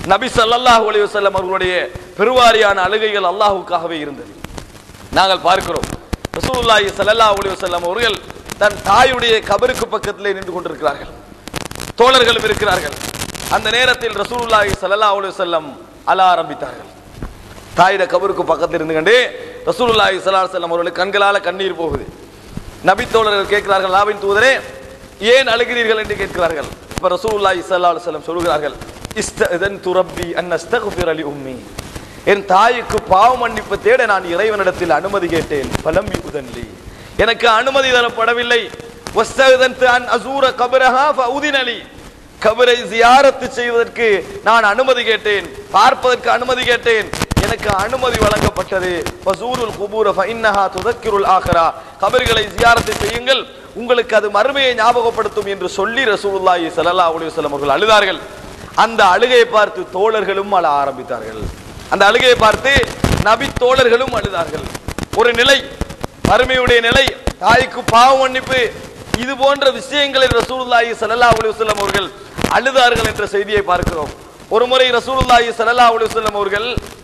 நபி ஸல்லல்லாஹு அலைஹி வஸல்லம் அவர்களுடைய பெருவாரியான அழுகைகள் அல்லாஹ்வுக்காகவே இருந்தது நாங்கள் பார்க்கிறோம் ரசூலுல்லாஹி ஸல்லல்லாஹு அலைஹி வஸல்லம் அவர்கள் தன் தாயுடைய கபருக்கு பக்கத்திலே நின்று கொண்டிருக்கிறார்கள் தோழர்களும் இருக்கிறார்கள் அந்த நேரத்தில் ரசூலுல்லாஹி ஸல்லல்லாஹு அலைஹி வஸல்லம் அழ ஆரம்பித்தார்கள் தாயிட கபருக்கு பக்கத்தில் இருந்து கண்டு ரசூலுல்லாஹி ஸல்லல்லாஹு அலைஹி வஸல்லம் அவர்களுக்கு கண்களால கண்ணீர் போகுது நபி தோழர்கள் கேட்கிறார்கள் லாவின் தூதரே ஏன் அழுகிறீர்கள் என்று கேட்கிறார்கள் இப்ப ரசூலுல்லாஹி ஸல்லல்லாஹு அலைஹி வஸல்லம் சொல்கிறார்கள் இஸ்ததன் துரப்பி அன் அஸ்தக்ஃபிர லி உம்மி என் தாய்க்கு பாவ மன்னிப்பு தேட நான் இறைவனிடத்தில் அனுமதி கேட்டேன் பலம் யுதன்லி எனக்கு அனுமதி தரப்படவில்லை வஸ்ததன்து அன் அசூர கபரஹா ஃபஉதினலி கபரை ஜியாரத்து செய்வதற்கு நான் அனுமதி கேட்டேன் பார்ப்பதற்கு அனுமதி கேட்டேன் எனக்கு அனுமதி வழங்கப்பட்டது ஃபசூருல் குபூர ஃபஇன்னஹா துதக்கிருல் ஆഖിറா கபர்களை ஜியாரத்து செய்யுங்கள் உங்களுக்கு அது மறுமையை ஞாபகப்படுத்தும் என்று சொல்லி ரசூலுல்லாஹி ஸல்லல்லாஹு அலைஹி வஸல்லம் அவர்கள் அழுதார்கள் அந்த அழுகையை பார்த்து தோழர்களும் அழ ஆரம்பித்தார்கள் அந்த அழுகையை பார்த்து நபி தோழர்களும் அழுதார்கள் ஒரு நிலை மறுமையுடைய நிலை தாய்க்கு பாவ மன்னிப்பு இது போன்ற விஷயங்களை ரசூலுல்லாஹி ஸல்லல்லாஹு அலைஹி வஸல்லம் அவர்கள் அழுதார்கள் என்ற செய்தியை பார்க்கிறோம் ஒரு முறை ரசூலுல்லாஹி ஸல்லல்லாஹு அலைஹி வஸல்லம் அவர்கள்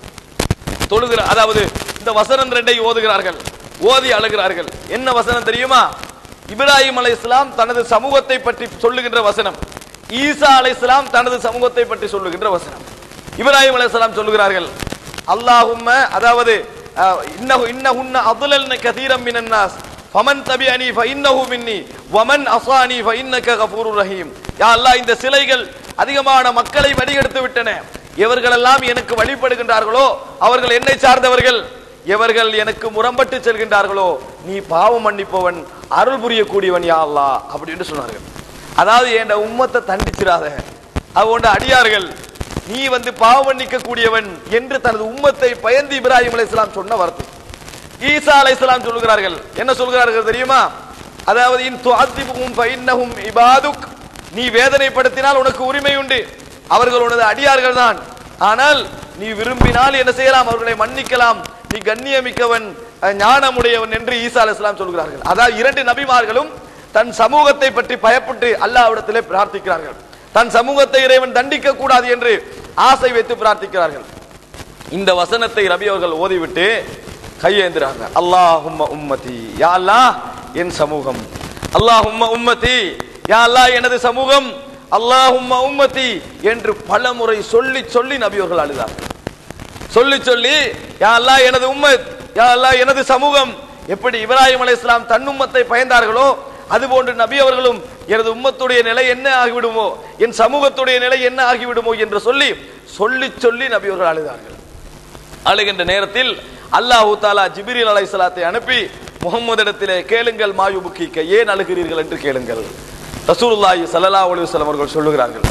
தொழுகிற அதாவது இந்த வசனம் ரெண்டை ஓதுகிறார்கள் ஓதி அழுகிறார்கள் என்ன வசனம் தெரியுமா இப்ராஹிம் அலைஹிஸ்ஸலாம் தனது சமூகத்தை பற்றி சொல்லுகின்ற வசனம் ஈசா அலைஹிஸ்ஸலாம் தனது சமூகத்தை பற்றி சொல்லுகின்ற வசனம் இப்ராஹிம் அலைஹிஸ்ஸலாம் சொல்லுகிறார்கள் அல்லாஹும்ம அதாவது அஹ், இன்னஹு இன்னஹுன்ன அضللن كثيرا من الناس ஃபமன் தபிஅனி ஃபஇன்னஹு மின்னி வமன் அஸானி ஃபஇன்னக கஃபூருர் ரஹீம் யா அல்லாஹ் இந்த சிலைகள் அதிகமான மக்களை வழிகெடுத்து விட்டன எவர்களெல்லாம் எனக்கு வழிபடுகின்றார்களோ அவர்கள் என்னை சார்ந்தவர்கள் எவர்கள் எனக்கு முரம்பட்டு செல்கின்றார்களோ நீ பாவம் மன்னிப்பவன் அருள் புரியக்கூடியவன் யா அல்லாஹ் அப்படின்னு சொன்னார்கள் அதாவது என் உம்மத்தை தண்டிச்சிராத அவன் அடியார்கள் நீ வந்து பாவம் மன்னிக்க கூடியவன் என்று தனது உம்மத்தை பயந்து இப்ராஹிம் அலைஹிஸ்ஸலாம் சொன்ன வார்த்தை ஈசா அலைஹிஸ்ஸலாம் சொல்கிறார்கள் என்ன சொல்கிறார்கள் தெரியுமா அதாவது இன் துஅத்திபுஹும் ஃபஇன்னஹும் இபாதுக் நீ வேதனைப்படுத்தினால் உனக்கு உரிமை உண்டு அவர்கள் உனது அடியார்கள் தான் ஆனால் நீ விரும்பினால் என்ன செய்யலாம் அவர்களை மன்னிக்கலாம் நீ கண்ணியமிக்கவன் அஹ், ஞானமுடையவன் என்று ஈசா அலைஹிஸ்ஸலாம் சொல்கிறார்கள் அதாவது இரண்டு நபிமார்களும் தன் சமூகத்தை பற்றி பயப்பட்டு அல்லாஹ்விடத்திலே பிரார்த்திக்கிறார்கள் தன் சமூகத்தை இறைவன் தண்டிக்க கூடாது என்று ஆசை வைத்து பிரார்த்திக்கிறார்கள் இந்த வசனத்தை ரபி அவர்கள் ஓதிவிட்டு கையேந்திராங்க அல்லாஹும்ம உம்மதி யா அல்லாஹ் என் சமூகம் அல்லாஹும்ம உம்மதி யா அல்லாஹ் எனது சமூகம் அல்லாஹும்ம உம்மதி என்று பல முறை சொல்லி சொல்லி நபி அவர்கள் அழுதார்கள் சொல்லி சொல்லி யா அல்லாஹ் எனது உம்மத் யா அல்லாஹ் எனது சமூகம் எப்படி இப்ராஹிம் அலைஹிஸ்ஸலாம் தன் உம்மத்தை பயந்தார்களோ அதுபோன்று நபி அவர்களும் எனது உம்மத்துடைய நிலை என்ன ஆகிவிடுமோ என் சமூகத்துடைய நிலை என்ன ஆகிவிடுமோ என்று சொல்லி சொல்லி சொல்லி நபி அவர்கள் அழுதார்கள் அழுகின்ற நேரத்தில் அல்லாஹு தாலா ஜிபிரில் அலைஹிஸ்ஸலாத்தை அனுப்பி முகம்மதிடத்திலே கேளுங்கள் மாயுபுக்கிக்க ஏன் அழுகிறீர்கள் என்று கேளுங்கள் ரசூலுல்லாஹி ஸல்லல்லாஹு அலைஹி வஸல்லம் அவர்கள் சொல்லுகிறார்கள்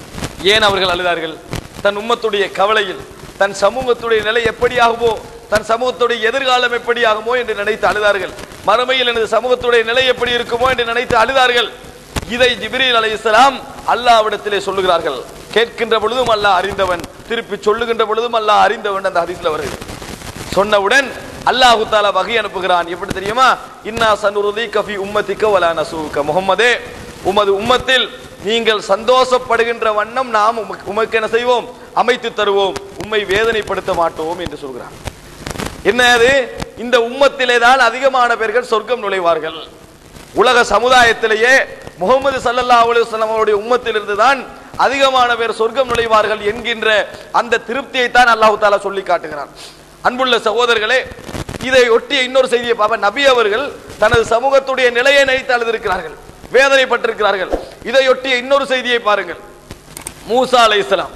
ஏன் அவர்கள் அழுதார்கள் தன் உம்மத்துடைய கவலையில் தன் சமூகத்துடைய நிலை எப்படி ஆகுமோ தன் சமூகத்துடைய எதிர்காலம் எப்படி ஆகுமோ என்று நினைத்து அழுதார்கள் மறுமையில் எனது சமூகத்துடைய நிலை எப்படி இருக்குமோ என்று நினைத்து அழுதார்கள் இதை ஜிப்ரீல் அலைஹிஸ்ஸலாம் அல்லாஹ்விடத்திலே சொல்லுகிறார்கள் கேட்கின்ற பொழுதும் அல்லாஹ் அறிந்தவன் திருப்பி சொல்லுகின்ற பொழுதும் அல்லாஹ் அறிந்தவன் அந்த ஹதீஸ்ல வருது சொன்னவுடன் அல்லாஹு தாலா வகை அனுப்புகிறான் எப்படி தெரியுமா இன்னா சனுருதி கஃபி உம்மத்திக்க வலா நசூக்க முகம்மதே உமது உம்மத்தில் நீங்கள் சந்தோஷப்படுகின்ற வண்ணம் நாம் உமக்கு உமக்கு என்ன செய்வோம் அமைத்து தருவோம் உம்மை வேதனைப்படுத்த மாட்டோம் என்று சொல்கிறான் என்ன அது இந்த உம்மத்திலே தான் அதிகமான பேர்கள் சொர்க்கம் நுழைவார்கள் உலக சமுதாயத்திலேயே முகமது சல்லல்லாஹு அலைஹி வஸல்லம் அவருடைய உம்மத்திலிருந்து தான் அதிகமான பேர் சொர்க்கம் நுழைவார்கள் என்கின்ற அந்த திருப்தியை தான் அல்லாஹு தாலா சொல்லி காட்டுகிறான் அன்புள்ள சகோதரர்களே இதை ஒட்டிய இன்னொரு செய்தியை பார்ப்ப நபி அவர்கள் தனது சமூகத்துடைய நிலையை நினைத்து அழுதிருக்கிறார்கள் வேதனைப்பட்டிருக்கிறார்கள் இதையொட்டிய இன்னொரு செய்தியை பாருங்கள் மூசா அலைஹிஸ்ஸலாம்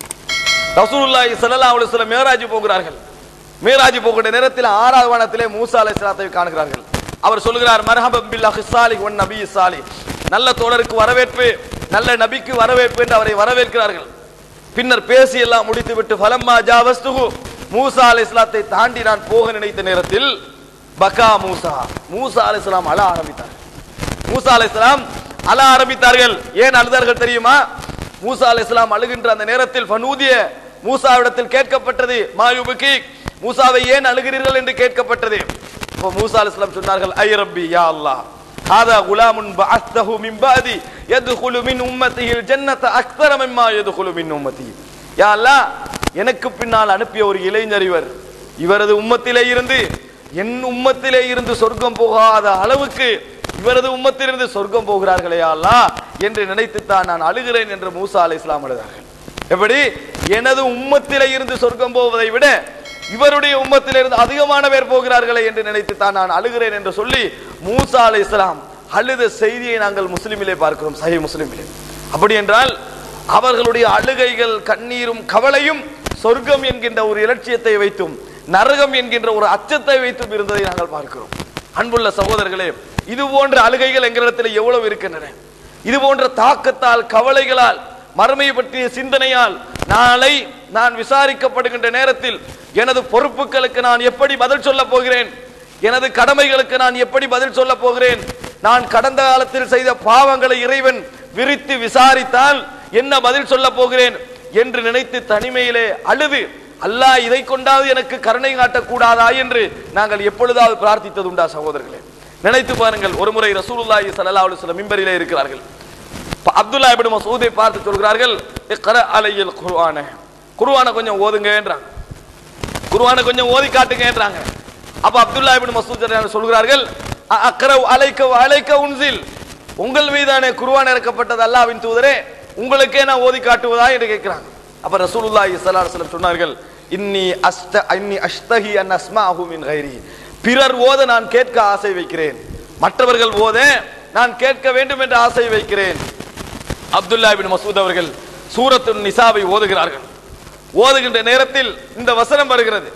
ரசூலுல்லாஹி ஸல்லல்லாஹு அலைஹி வஸல்லம் மேராஜ் போகிறார்கள் மேராஜ் போகிற நேரத்தில் ஆறாவது வானத்திலே மூசா அலைஹிஸ்ஸலாத்தை காணுகிறார்கள் அவர் சொல்கிறார் மர்ஹபம் பில்லாஹி ஸாலிஹ் வன் நபி ஸாலிஹ் நல்ல தோழருக்கு வரவேற்பு நல்ல நபிக்கு வரவேற்பு என்று அவரை வரவேற்கிறார்கள் பின்னர் பேசி எல்லாம் முடித்துவிட்டு ஃபலம்மா ஜாவஸ்துஹு மூசா அலைஹிஸ்ஸலாத்தை தாண்டி நான் போக நினைத்த நேரத்தில் பகா மூசா மூசா அலைஹிஸ்ஸலாம் அழ ஆரம்பித்தார் மூசா அலைஹிஸ்ஸலாம் அழ ஆரம்பித்தார்கள் ஏன் அழுதார்கள் தெரியுமா மூசா அலைஹிஸ்ஸலாம் அழுகின்ற அந்த நேரத்தில் ஃபனூதிய மூசாவிடத்தில் கேட்கப்பட்டது மாயுபுக்கி மூசாவை ஏன் அழுகிறீர்கள் என்று கேட்கப்பட்டது அப்போ மூசா அலைஹிஸ்ஸலாம் சொன்னார்கள் ஐ ரப்பி யா அல்லாஹ் هذا غلام بعثته من بعدي يدخل من امته الجنه اكثر مما يدخل من امتي யா அல்லாஹ் எனக்கு பின்னால் அனுப்பிய ஒரு இளைஞர் இவர் இவரது உம்மத்திலே இருந்து என் உம்மத்திலே இருந்து சொர்க்கம் போகாத அளவுக்கு இவரது உம்மத்திலிருந்து சொர்க்கம் போகிறார்களே யா அல்லாஹ் என்று நினைத்துத்தான் நான் அழுகிறேன் என்று மூசா அலை இஸ்லாம் எழுதார்கள் எப்படி எனது உம்மத்திலே இருந்து சொர்க்கம் போவதை விட இவருடைய உம்மத்திலே இருந்து அதிகமான பேர் போகிறார்களே என்று நினைத்து தான் நான் அழுகிறேன் என்று சொல்லி மூசா அலை இஸ்லாம் அழுத செய்தியை நாங்கள் முஸ்லிமிலே பார்க்கிறோம் சஹி முஸ்லிமிலே அப்படி என்றால் அவர்களுடைய அழுகைகள் கண்ணீரும் கவலையும் சொர்க்கம் என்கின்ற ஒரு இலட்சியத்தை வைத்தும் நரகம் என்கின்ற ஒரு அச்சத்தை வைத்தும் இருந்ததை நாங்கள் பார்க்கிறோம் அன்புள்ள சகோதரர்களே இது போன்ற அழுகைகள் எங்களிடத்தில் எவ்வளவு இருக்கின்றன இது போன்ற தாக்கத்தால் கவலைகளால் மறுமை பற்றிய சிந்தனையால் நாளை நான் விசாரிக்கப்படுகின்ற நேரத்தில் எனது பொறுப்புகளுக்கு நான் எப்படி பதில் சொல்ல போகிறேன் எனது கடமைகளுக்கு நான் எப்படி பதில் சொல்ல போகிறேன் நான் கடந்த காலத்தில் செய்த பாவங்களை இறைவன் விரித்து விசாரித்தால் என்ன பதில் சொல்ல போகிறேன் என்று நினைத்து தனிமையிலே அழுது அல்லாஹ் இதை கொண்டாவது எனக்கு கருணை காட்டக்கூடாதா என்று நாங்கள் எப்பொழுதாவது பிரார்த்தித்தது உண்டா சகோதரர்களே நினைத்து பாருங்கள் ஒரு முறை ரசூலுல்லாஹி ஸல்லல்லாஹு அலைஹி வஸல்லம் மிம்பரிலே இருக்கிறார்கள் ப- அப்துல்லா இப்னு மசூதை பார்த்து சொல்கிறார்கள் இக்ர அலையில் குர்ஆன குர்ஆனை கொஞ்சம் ஓதுங்கன்றாங்க குர்ஆனை கொஞ்சம் ஓதி காட்டுங்கன்றாங்க அப்ப அப்துல்லா இப்னு மசூத் ரலியல்லாஹு சொல்கிறார்கள் அ- அக்ரவ் அலைக்க வ அலைக்க உன்சில் உங்கள் மீதானே குர்ஆன் இறக்கப்பட்டது அல்லாஹ்வின் தூதரே உங்களுக்கே நான் ஓதி காட்டுவதா என்று கேட்கிறாங்க அப்ப ரசூலுல்லாஹி ஸல்லல்லாஹு அலைஹி வஸல்லம் சொன்னார்கள் இன்னி அஸ்த இன்னி அஸ்தஹி அன் அஸ்மாஹு மின் கைரி பிறர் ஓத நான் கேட்க ஆசை வைக்கிறேன் மற்றவர்கள் ஓத நான் கேட்க வேண்டும் என்று ஆசை வைக்கிறேன் அப்துல்லா பின் மசூத் அவர்கள் சூரத்து நிசாவை ஓதுகிறார்கள் ஓதுகின்ற நேரத்தில் இந்த வசனம் வருகிறது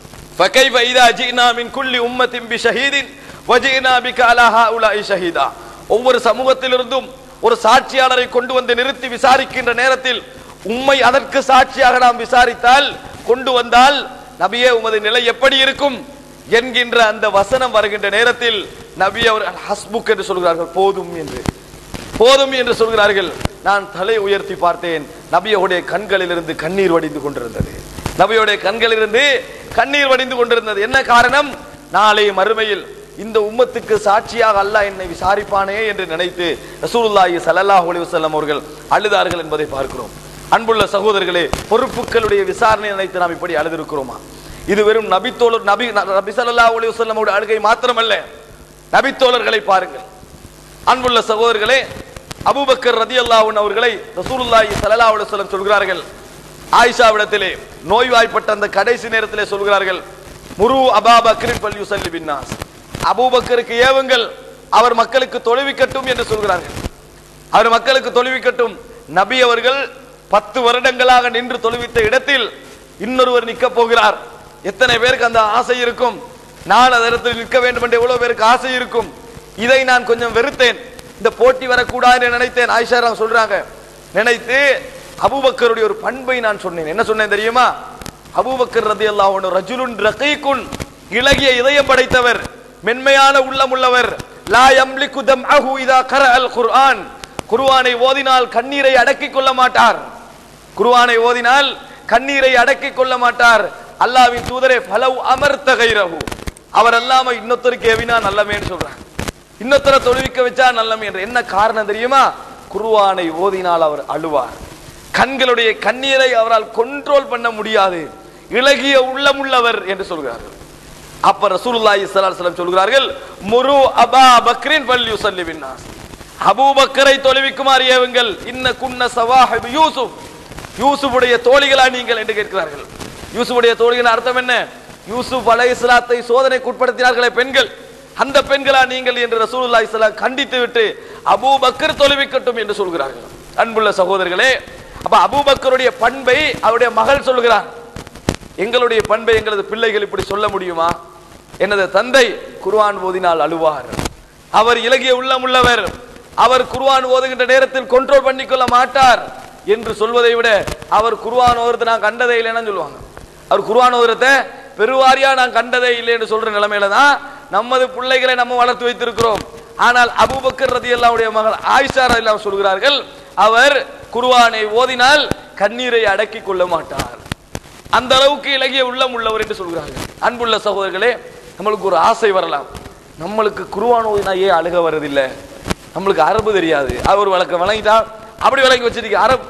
فكيف إذا جئنا من كل أمة بشهيد وجئنا بك على هؤلاء شهيدا ஒவ்வொரு சமூகத்திலிருந்தும் ஒரு சாட்சியாளரை கொண்டு வந்து நிறுத்தி விசாரிக்கின்ற நேரத்தில் உம்மை அதற்கு சாட்சியாக நாம் விசாரித்தால் கொண்டு வந்தால் நபியே உமது நிலை எப்படி இருக்கும் என்கின்ற அந்த வசனம் வருகின்ற நேரத்தில் நபி அவர்கள் ஹஸ்புக் என்று சொல்கிறார்கள் போதும் என்று போதும் என்று சொல்கிறார்கள் நான் தலை உயர்த்தி பார்த்தேன் நபியோடைய கண்களிலிருந்து கண்ணீர் வடிந்து கொண்டிருந்தது நபியோடைய கண்களிலிருந்து கண்ணீர் வடிந்து கொண்டிருந்தது என்ன காரணம் நாளை மறுமையில் இந்த உம்மத்துக்கு சாட்சியாக அல்லாஹ் என்னை விசாரிப்பானே என்று நினைத்து ரசூலுல்லாஹி ஸல்லல்லாஹு அலைஹி வஸல்லம் அவர்கள் அழுதார்கள் என்பதை பார்க்கிறோம் அன்புள்ள சகோதரர்களே பொறுப்புகளுடைய விசாரணை நினைத்து நாம் இப்படி அழுதிருக்கிறோமா இது வெறும் நபித்தோழர் நபி நபி ஸல்லல்லாஹு அலைஹி வஸல்லம் அழுகை மாத்திரமல்ல நபித்தோழர்களை பாருங்கள் அன்புள்ள சகோதரர்களே அபூபக்கர் ரதியல்லாஹு அவர்களை ரசூலுல்லாஹி ஸல்லல்லாஹு அலைஹி வஸல்லம் சொல்கிறார்கள் ஆயிஷாவிடத்திலே நோய்வாய்ப்பட்ட அந்த கடைசி நேரத்திலே சொல்கிறார்கள் முரு அபா பக்ரின் பல் யுசல்லி பின்னாஸ் அபூபக்கருக்கு ஏவுங்கள் அவர் மக்களுக்கு தொழுவிக்கட்டும் என்று சொல்கிறார்கள் அவர் மக்களுக்கு தொழுவிக்கட்டும் நபி அவர்கள் பத்து வருடங்களாக நின்று தொழுவித்த இடத்தில் இன்னொருவர் நிற்க போகிறார் எத்தனை பேருக்கு அந்த ஆசை இருக்கும் நான் அந்த இடத்தில் நிற்க வேண்டும் என்று எவ்வளவு பேருக்கு ஆசை இருக்கும் இதை நான் கொஞ்சம் வெறுத்தேன் இந்த போட்டி வரக்கூடாது என்று நினைத்தேன் ஆயிஷா ராம் சொல்றாங்க நினைத்து அபூபக்கருடைய ஒரு பண்பை நான் சொன்னேன் என்ன சொன்னேன் தெரியுமா அபூபக்கர் ரதியல்லாஹு அன்ஹு ரஜுலுன் ரகீகுன் இளகிய இதயம் படைத்தவர் மென்மையான உள்ளம் உள்ளவர் லா யம்லிகு தம்அஹு இதா கரஅல் குர்ஆன் குர்ஆனை ஓதினால் கண்ணீரை அடக்கிக் கொள்ள மாட்டார் குர்ஆனை ஓதினால் கண்ணீரை அடக்கிக் கொள்ள மாட்டார் அல்லாஹ்வின் தூதரே ஃபலவ் அமர்த்த கைரஹு அவர் அல்லாம இன்னொருத்தருக்கு ஏவினா நல்லமேன்னு சொல்றாங்க இன்னொருத்தரை தொழுவிக்க வச்சா நல்லமே என்று என்ன காரணம் தெரியுமா குர்ஆனை ஓதினால் அவர் அழுவார் கண்களுடைய கண்ணீரை அவரால் கண்ட்ரோல் பண்ண முடியாது இளகிய உள்ளமுள்ளவர் என்று சொல்கிறார்கள் அப்ப ரசூலுல்லாஹி ஸல்லல்லாஹு அலைஹி வஸல்லம் சொல்கிறார்கள் முரு அபா பக்ரின் பல் யுஸல்லி பின்னாஸ் அபூபக்கரை தொழுவிக்குமாறு ஏவுங்கள் இன்ன குன்ன சவாஹிப் யூசுப் யூசுஃபுடைய தோழிகளா நீங்கள் என்று கேட்கிறார்கள் யூசுஃபுடைய தோழிகள் அர்த்தம் என்ன யூசுப் அலைஹிஸ்ஸலாத்தை சோதனைக்கு உட்படுத்தினார்களே பெண்கள் அந்த பெண்களா நீங்கள் என்று ரசூலுல்லாஹி ஸல்லல்லாஹு அலைஹி கண்டித்து விட்டு அபூபக்கர் தொழுவிக்கட்டும் என்று சொல்கிறார்கள் அன்புள்ள சகோதரர்களே அப்ப அபூபக்கருடைய பண்பை அவருடைய மகள் சொல்கிறார் எங்களுடைய பண்பை எங்களது பிள்ளைகள் இப்படி சொல்ல முடியுமா எனது தந்தை குர்ஆன் ஓதினால் அழுவார் அவர் இலகிய உள்ளமுள்ளவர் அவர் குர்ஆன் ஓதுகின்ற நேரத்தில் கண்ட்ரோல் பண்ணிக்கொள்ள மாட்டார் என்று சொல்வதை விட அவர் குர்ஆன் ஓதுறதை நான் கண்டதே இல்லைன்னு சொல்லுவாங்க அவர் குர்ஆன் ஓதுறத பெருவாரியா நான் கண்டதே இல்லை என்று சொல்ற நிலைமையில தான் நமது பிள்ளைகளை நம்ம வளர்த்து வைத்திருக்கிறோம் ஆனால் அபூபக்கர் ரதியல்லாவுடைய மகள் ஆயிஷா ரதியல்லாஹு சொல்கிறார்கள் அவர் குர்ஆனை ஓதினால் கண்ணீரை அடக்கிக் கொள்ள மாட்டார் அந்த அளவுக்கு இலகிய உள்ளம் உள்ளவர் என்று சொல்கிறார்கள் அன்புள்ள சகோதரர்களே நம்மளுக்கு ஒரு ஆசை வரலாம் நம்மளுக்கு குருவான் ஓதினா ஏன் அழுக வருதில்லை நம்மளுக்கு அரபு தெரியாது அவர் வழக்க வழங்கிட்டா அப்படி விளங்கி வச்சிருக்க அரபு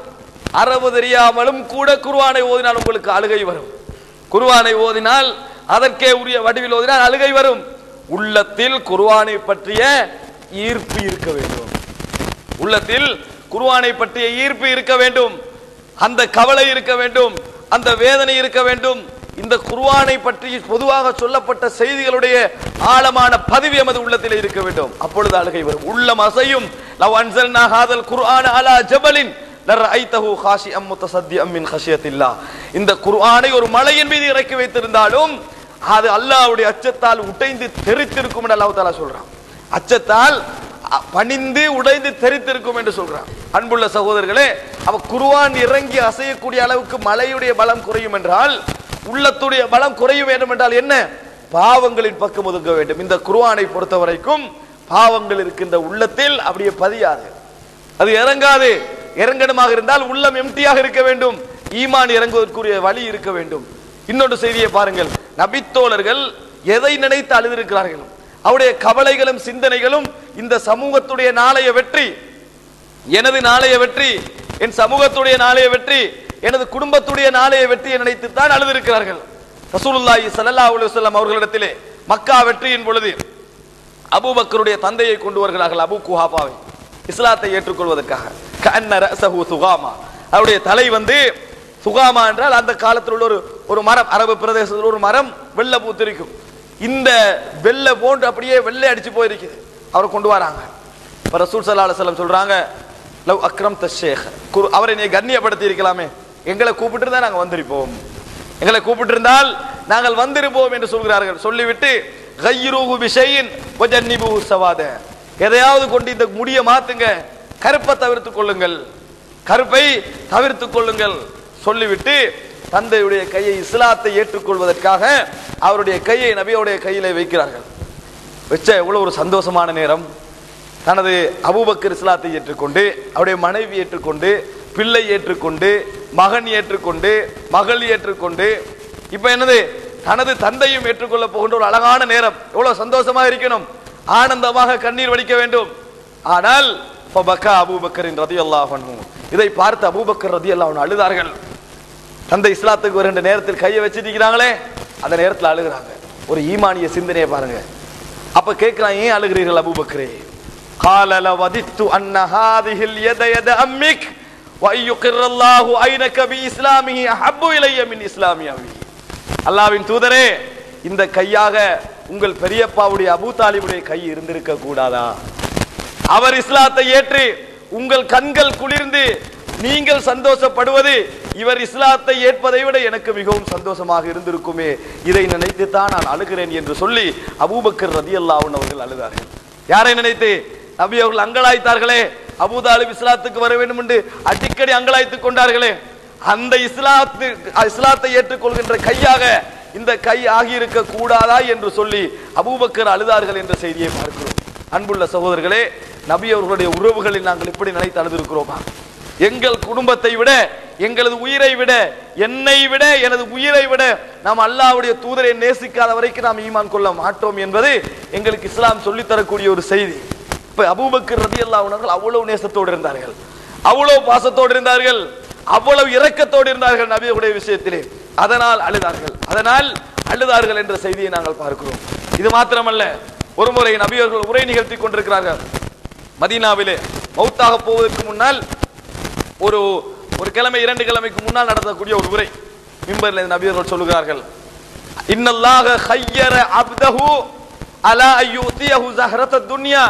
அரபு தெரியாமலும் கூட குர்ஆனை ஓதினால் உங்களுக்கு அழுகை வரும் குர்ஆனை ஓதினால் அதற்கே உரிய வடிவில் ஓதினால் அழுகை வரும் உள்ளத்தில் குர்ஆனை பற்றிய ஈர்ப்பு இருக்க வேண்டும் உள்ளத்தில் குர்ஆனை பற்றிய ஈர்ப்பு இருக்க வேண்டும் அந்த கவலை இருக்க வேண்டும் அந்த வேதனை இருக்க வேண்டும் இந்த குர்ஆனை பற்றி பொதுவாக சொல்லப்பட்ட செய்திகளுடைய ஆழமான பதிவு எமது உள்ளத்தில் இருக்க வேண்டும் அப்பொழுது அழுகை வரும் உள்ளம் அசையும் லவ் அன்சல்னா ஹாதல் குர்ஆன அலா ஜபலின் லர்ஐதஹு காஷிஅம் முத்தசத்தியம் மின் ஹஷியத்தில்லா இந்த குர்ஆனை ஒரு மலையின் மீது இறக்கி வைத்திருந்தாலும் அது அல்லாஹ்வுடைய அச்சத்தால் உடைந்து தெரித்திருக்கும் என்று அல்லாஹ் தஆலா சொல்றான் அச்சத்தால் அ- பணிந்து உடைந்து தெரித்திருக்கும் என்று சொல்றான் அன்புள்ள சகோதரர்களே அவ குர்ஆன் இறங்கி அசையக்கூடிய அளவுக்கு மலையுடைய பலம் குறையும் என்றால் உள்ளத்துடைய பலம் குறைய வேண்டும் என்றால் என்ன பாவங்களின் பக்கம் ஒதுங்க வேண்டும் இந்த குர்ஆனை பொறுத்த வரைக்கும் பாவங்கள் இருக்கின்ற உள்ளத்தில் அப்படியே பதியாது அது இறங்காது இறங்கணுமாக இருந்தால் உள்ளம் எம்டியாக இருக்க வேண்டும் ஈமான் இறங்குவதற்குரிய வழி இருக்க வேண்டும் இன்னொரு செய்தியை பாருங்கள் நபித்தோழர்கள் எதை நினைத்து அழுதிருக்கிறார்கள் அவருடைய கவலைகளும் சிந்தனைகளும் இந்த சமூகத்துடைய நாளைய வெற்றி எனது நாளைய வெற்றி என் சமூகத்துடைய நாளைய வெற்றி எனது குடும்பத்துடைய நாளைய வெற்றியை நினைத்து தான் அழுதிருக்கிறார்கள் ரசூலுல்லாஹி ஸல்லல்லாஹு அலைஹி வஸல்லம் அவர்களிடத்திலே மக்கா வெற்றியின் பொழுது அபூபக்கருடைய தந்தையை கொண்டு வருகிறார்கள் அபூ குஹாபாவை இஸ்லாத்தை ஏற்றுக்கொள்வதற்காக கஅன்ன ரஸஹு சுகாமா அவருடைய தலை வந்து சுகாமா என்றால் அந்த காலத்தில் உள்ள ஒரு ஒரு மரம் அரபு பிரதேசத்தில் ஒரு மரம் வெள்ளை பூத்திருக்கும் இந்த வெள்ளை போன்று அப்படியே வெள்ளை அடிச்சு போயிருக்குது அவரை கொண்டு வராங்க இப்ப ரசூல் ஸல்லல்லாஹு அலைஹி வஸல்லம் சொல்றாங்க லவ் அக்ரம் தஷேக் அவரை நீ கண்ணியப்படுத்தி இருக்கலாமே எங்களை கூப்பிட்டு இருந்தா நாங்க வந்திருப்போம் எங்களை கூப்பிட்டிருந்தால் நாங்கள் வந்திருப்போம் என்று சொல்கிறார்கள் சொல்லிவிட்டு கையிரூகு விஷயின் வஜன்னிபு சவாத எதையாவது கொண்டு இந்த முடிய மாத்துங்க கருப்பை தவிர்த்துக் கொள்ளுங்கள் கருப்பை தவிர்த்துக் கொள்ளுங்கள் சொல்லிவிட்டு தந்தையுடைய கையை இஸ்லாத்தை ஏற்றுக்கொள்வதற்காக அவருடைய கையை நபியோடைய கையிலே வைக்கிறார்கள் வச்ச எவ்வளவு ஒரு சந்தோஷமான நேரம் தனது அபூபக்கர் இஸ்லாத்தை ஏற்றுக்கொண்டு அவருடைய மனைவி ஏற்றுக்கொண்டு பிள்ளை ஏற்றுக்கொண்டு மகன் ஏற்றுக்கொண்டு மகள் ஏற்றுக்கொண்டு இப்ப என்னது தனது தந்தையும் ஏற்றுக்கொள்ள போகின்ற ஒரு அழகான நேரம் எவ்வளவு சந்தோஷமா இருக்கணும் ஆனந்தமாக கண்ணீர் வடிக்க வேண்டும் ஆனால் ஃபபக்கா அபூபக்கரின் ரதியல்லாஹு அன்ஹு இதை பார்த்து அபூபக்கர் ரதியல்லாஹு அன்ஹு அழுதார்கள் தந்தை இஸ்லாத்துக்கு வருகின்ற நேரத்தில் கையை வச்சிருக்கிறாங்களே அந்த நேரத்தில் அழுகுறாங்க ஒரு ஈமானிய சிந்தனையை பாருங்க அப்ப கேட்கிறான் ஏன் அழுகிறீர்கள் அபூபக்கரே قال لوددت ان هذه اليد يد امك وان يقر الله عينك باسلامه احب الي من اسلام ابي அல்லாவின் தூதரே இந்த கையாக உங்கள் பெரியப்பாவுடைய அபூ தாலிபுடைய கை இருந்திருக்க கூடாதா அவர் இஸ்லாத்தை ஏற்று உங்கள் கண்கள் குளிர்ந்து நீங்கள் சந்தோஷப்படுவது இவர் இஸ்லாத்தை ஏற்பதை விட எனக்கு மிகவும் சந்தோஷமாக இருந்திருக்குமே இதை நினைத்து தான் நான் அழுகிறேன் என்று சொல்லி அபூபக்கர் ரதியல்லாஹு அவர்கள் அழுதார்கள் யாரை நினைத்து நபி அவர்கள் அங்கலாய்த்தார்களே அபூதாலிப் இஸ்லாத்துக்கு வர வேண்டும் என்று அடிக்கடி அங்கலாய்த்துக் கொண்டார்களே அந்த இஸ்லாத்து இஸ்லாத்தை ஏற்றுக்கொள்கின்ற கையாக இந்த கை ஆகியிருக்க கூடாதா என்று சொல்லி அபூபக்கர் அழுதார்கள் என்ற செய்தியை பார்க்கிறோம் அன்புள்ள சகோதரர்களே நபி அவர்களுடைய உறவுகளில் நாங்கள் இப்படி நினைத்து அழுதிருக்கிறோமா எங்கள் குடும்பத்தை விட எங்களது உயிரை விட என்னை விட எனது உயிரை விட நாம் அல்லாஹ்வுடைய தூதரை நேசிக்காத வரைக்கும் நாம் ஈமான் கொள்ள மாட்டோம் என்பது எங்களுக்கு இஸ்லாம் சொல்லித் தரக்கூடிய ஒரு செய்தி இப்ப அபூபக்கர் ரதியல்லாஹு அன்ஹு அவ்வளவு நேசத்தோடு இருந்தார்கள் அவ்வளவு பாசத்தோடு இருந்தார்கள் அவ்வளவு இரக்கத்தோடு இருந்தார்கள் நபியுடைய விஷயத்திலே அதனால் அழுதார்கள் அதனால் அழுதார்கள் என்ற செய்தியை நாங்கள் பார்க்கிறோம் இது மாத்திரமல்ல ஒருமுறை நபியர்கள் உரை நிகழ்த்தி கொண்டிருக்கிறார்கள் மதீனாவிலே மௌத்தாக போவதற்கு முன்னால் ஒரு ஒரு கிழமை இரண்டு கிழமைக்கு முன்னால் நடத்தக்கூடிய ஒரு உரை மிம்பரில் நபியர்கள் சொல்லுகிறார்கள் இன்னல்லாக ஹய்யர அப்தஹு அலா அய்யுத்தியஹு ஜஹரத்த துன்யா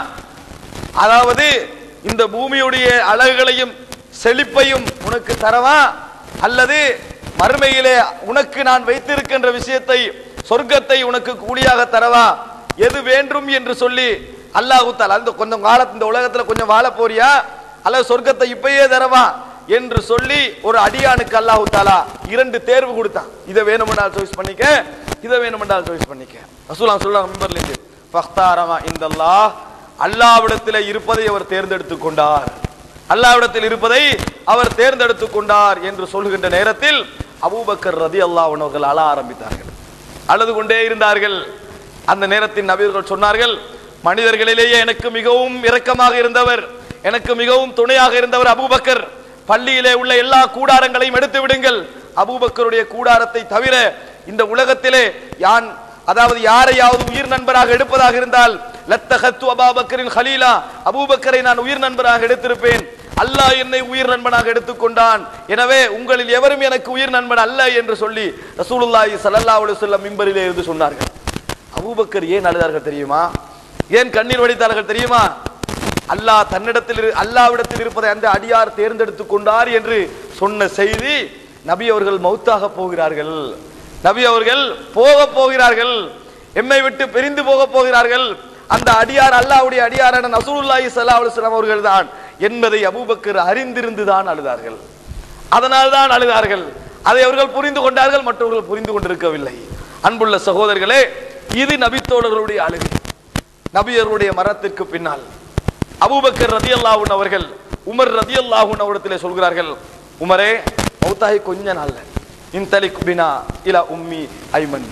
அதாவது இந்த பூமியுடைய அழகுகளையும் செழிப்பையும் உனக்கு தரவா அல்லது மறுமையிலே உனக்கு நான் வைத்திருக்கின்ற விஷயத்தை சொர்க்கத்தை உனக்கு கூலியாக தரவா எது வேண்டும் என்று சொல்லி அல்லாஹு தாலா அந்த கொஞ்சம் காலத்து இந்த உலகத்துல கொஞ்சம் வாழ போறியா அல்லது சொர்க்கத்தை இப்பயே தரவா என்று சொல்லி ஒரு அடியானுக்கு அல்லாஹு தாலா இரண்டு தேர்வு கொடுத்தான் இதை வேணுமென்றால் சாய்ஸ் பண்ணிக்க இதை வேணுமென்றால் சாய்ஸ் பண்ணிக்க ரசூலாம் சொல்றாங்க மிம்பர்ல இருந்து ஃபக்தாரமா இந்தல்லாஹ் அல்லாவிடத்தில் இருப்பதை அவர் தேர்ந்தெடுத்துக் கொண்டார் அல்லாவிடத்தில் இருப்பதை அவர் தேர்ந்தெடுத்துக் கொண்டார் என்று சொல்கின்ற நேரத்தில் அபூபக்கர் ரதி அல்லாஹ் அவர்கள் அழ ஆரம்பித்தார்கள் அழுது கொண்டே இருந்தார்கள் அந்த நேரத்தில் நபியர்கள் சொன்னார்கள் மனிதர்களிலேயே எனக்கு மிகவும் இரக்கமாக இருந்தவர் எனக்கு மிகவும் துணையாக இருந்தவர் அபூபக்கர் பள்ளியிலே உள்ள எல்லா கூடாரங்களையும் எடுத்து விடுங்கள் அபூபக்கருடைய கூடாரத்தை தவிர இந்த உலகத்திலே யான் அதாவது யாரையாவது உயிர் நண்பராக எடுப்பதாக இருந்தால் லத்தஹத்து அபாபக்கரின் ஹலீலா அபூபக்கரை நான் உயிர் நண்பராக எடுத்திருப்பேன் அல்லாஹ் என்னை உயிர் நண்பனாக எடுத்துக்கொண்டான் எனவே உங்களில் எவரும் எனக்கு உயிர் நண்பன் அல்ல என்று சொல்லி ரசூலுல்லாஹி ஸல்லல்லாஹு அலைஹி வஸல்லம் மிம்பரிலே இருந்து சொன்னார்கள் அபூபக்கர் ஏன் அழுதார்கள் தெரியுமா ஏன் கண்ணீர் வடித்தார்கள் தெரியுமா அல்லாஹ் தன்னிடத்தில் இரு- அல்லாஹ்விடத்தில் இருப்பதை அந்த அடியார் தேர்ந்தெடுத்துக் கொண்டார் என்று சொன்ன செய்தி நபி அவர்கள் மௌத்தாக போகிறார்கள் நபி அவர்கள் போக போகிறார்கள் எம்மை விட்டு பிரிந்து போக போகிறார்கள் அந்த அடியார் அல்லாஹ்வுடைய அடியாரான நசூலுல்லாஹி ஸல்லல்லாஹு அலைஹி வஸல்லம் அவர்கள் தான் என்பதை அபூபக்கர் அறிந்திருந்து தான் அழுதார்கள் அதனால் தான் அழுதார்கள் அதை அவர்கள் புரிந்து கொண்டார்கள் மற்றவர்கள் புரிந்து கொண்டிருக்கவில்லை அன்புள்ள சகோதரர்களே இது நபித்தோழர்களுடைய அழுகை நபியருடைய மரணத்திற்கு பின்னால் அபூபக்கர் ரதியல்லாஹுன் அவர்கள் உமர் ரதியல்லாஹுன் அவரிடத்திலே சொல்கிறார்கள் உமரே மௌத்தாகி கொஞ்ச நாள்ல இன்தலிக் பினா இலா உம்மி ஐமன்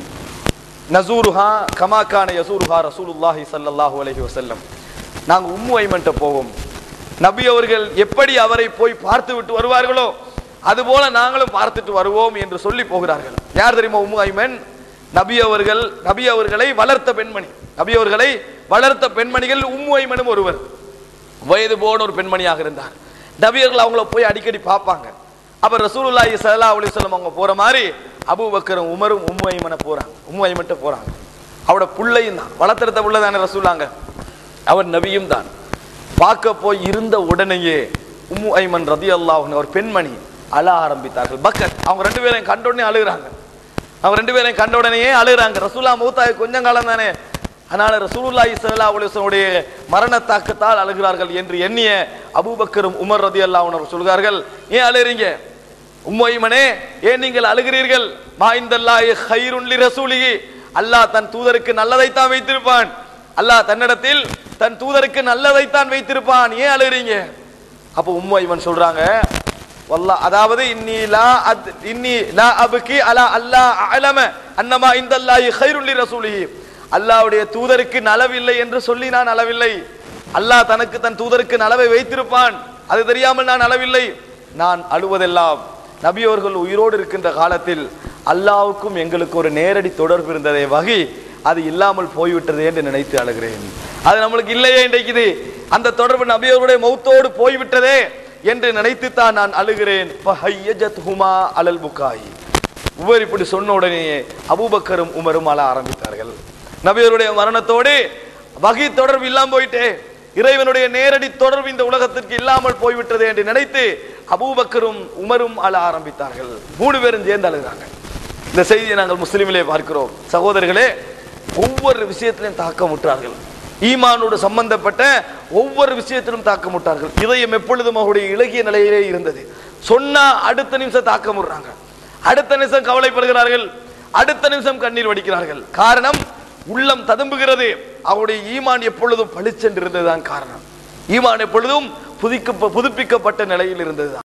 நசூருஹா கமாக்கான யசூருஹா ரசூலுல்லாஹி ஸல்லல்லாஹு அலைஹி வஸல்லம் நாங்க உம்மு ஐமன்ட்ட போவோம் நபி அவர்கள் எப்படி அவரை போய் பார்த்து விட்டு வருவார்களோ அதுபோல நாங்களும் பார்த்துட்டு வருவோம் என்று சொல்லி போகிறார்கள் யார் தெரியுமா உம்மு ஐமன் நபி அவர்கள் நபி அவர்களை வளர்த்த பெண்மணி நபி அவர்களை வளர்த்த பெண்மணிகள் உம்மு ஐமனும் ஒருவர் வயது போன ஒரு பெண்மணியாக இருந்தார் நபியர்கள் அவங்கள போய் அடிக்கடி பார்ப்பாங்க அப்ப ரசூலுல்லாஹி ஸல்லல்லாஹு அலைஹி வஸல்லம் அவங்க போற மாதிரி அபூபக்கரும் உமரும் உம்மு ஐமனை போறாங்க உம்மு ஐமன்ட்ட போறாங்க அவட புள்ளையும் தான் வளர்த்தெடுத்த புள்ள தானே ரசூலாங்க அவர் நபியும் தான் பார்க்க போய் இருந்த உடனேயே உம்மு ஐமன் ரதி ஒரு பெண்மணி அழ ஆரம்பித்தார்கள் பக்கத் அவங்க ரெண்டு பேரையும் கண்ட உடனே அழுகுறாங்க அவங்க ரெண்டு பேரையும் கண்ட உடனேயே அழுகுறாங்க ரசூலா மூத்தாய் கொஞ்சம் காலம் தானே அதனால ரசூலுல்லாஹி ஸல்லல்லாஹு அலைஹி வஸல்லுடைய மரண தாக்கத்தால் அழுகிறார்கள் என்று எண்ணிய அபூபக்கரும் உமர் ரதியல்லாஹு அன்ஹு சொல்கிறார்கள் ஏன் அழுகிறீங்க உம்மைமனே ஏன் நீங்கள் அழுகிறீர்கள் மா இந்தல்லாஹி ஹைருன் லி ரசூலிஹி அல்லாஹ் தன் தூதருக்கு நல்லதைத்தான் வைத்திருப்பான் அல்லாஹ் தன்னிடத்தில் தன் தூதருக்கு நல்லதைத்தான் வைத்திருப்பான் ஏன் அழுகிறீங்க அப்போ உம்மைமன் சொல்றாங்க வல்லா அதாவது இன்னி லா அத் இன்னி லா அபுகி அலா அல்லாஹ் அலம அன்னமா இந்தல்லாஹி ஹைருன் லி ரசூலிஹி அல்லாஹ்வுடைய தூதருக்கு நலவில்லை என்று சொல்லி நான் அளவில்லை அல்லாஹ் தனக்கு தன் தூதருக்கு நலவை வைத்திருப்பான் அது தெரியாமல் நான் அளவில்லை நான் அழுவதெல்லாம் நபி அவர்கள் உயிரோடு இருக்கின்ற காலத்தில் அல்லாஹ்வுக்கும் எங்களுக்கு ஒரு நேரடி தொடர்பு இருந்ததே வகை அது இல்லாமல் போய்விட்டதே என்று நினைத்து அழுகிறேன் அது நம்மளுக்கு இல்லையே இன்றைக்குது அந்த தொடர்பு நபி அவர்களுடைய மௌத்தோடு போய்விட்டதே என்று நினைத்துத்தான் நான் அழுகிறேன் ஃபஹய்யஜத்ஹுமா அலல் புகாய் உமர் இப்படி சொன்ன உடனேயே அபூபக்கரும் உமரும் அழ ஆரம்பித்தார்கள் நபியருடைய மரணத்தோடு வகை தொடர்பு இல்லாம போயிட்டே இறைவனுடைய நேரடி தொடர்பு இந்த உலகத்திற்கு இல்லாமல் போய்விட்டது என்று நினைத்து அபூபக்கரும் உமரும் அழ ஆரம்பித்தார்கள் மூணு பேரும் சேர்ந்து அழுகிறாங்க இந்த செய்தியை நாங்கள் முஸ்லிமிலே பார்க்கிறோம் சகோதரர்களே ஒவ்வொரு விஷயத்திலும் தாக்கமுற்றார்கள் ஈமானோடு சம்பந்தப்பட்ட ஒவ்வொரு விஷயத்திலும் தாக்கமுட்டார்கள் இதயம் எப்பொழுதும் அவருடைய இலகிய நிலையிலே இருந்தது சொன்னா அடுத்த நிமிஷம் தாக்கமுடுறாங்க அடுத்த நிமிஷம் கவலைப்படுகிறார்கள் அடுத்த நிமிஷம் கண்ணீர் வடிக்கிறார்கள் காரணம் உள்ளம் ததும்புகிறது அவருடைய ஈமான் எப்பொழுதும் பளிச்சென்று இருந்ததுதான் காரணம் ஈமான் எப்பொழுதும் புதுக்க புதுப்பிக்கப்பட்ட நிலையில் இருந்ததுதான்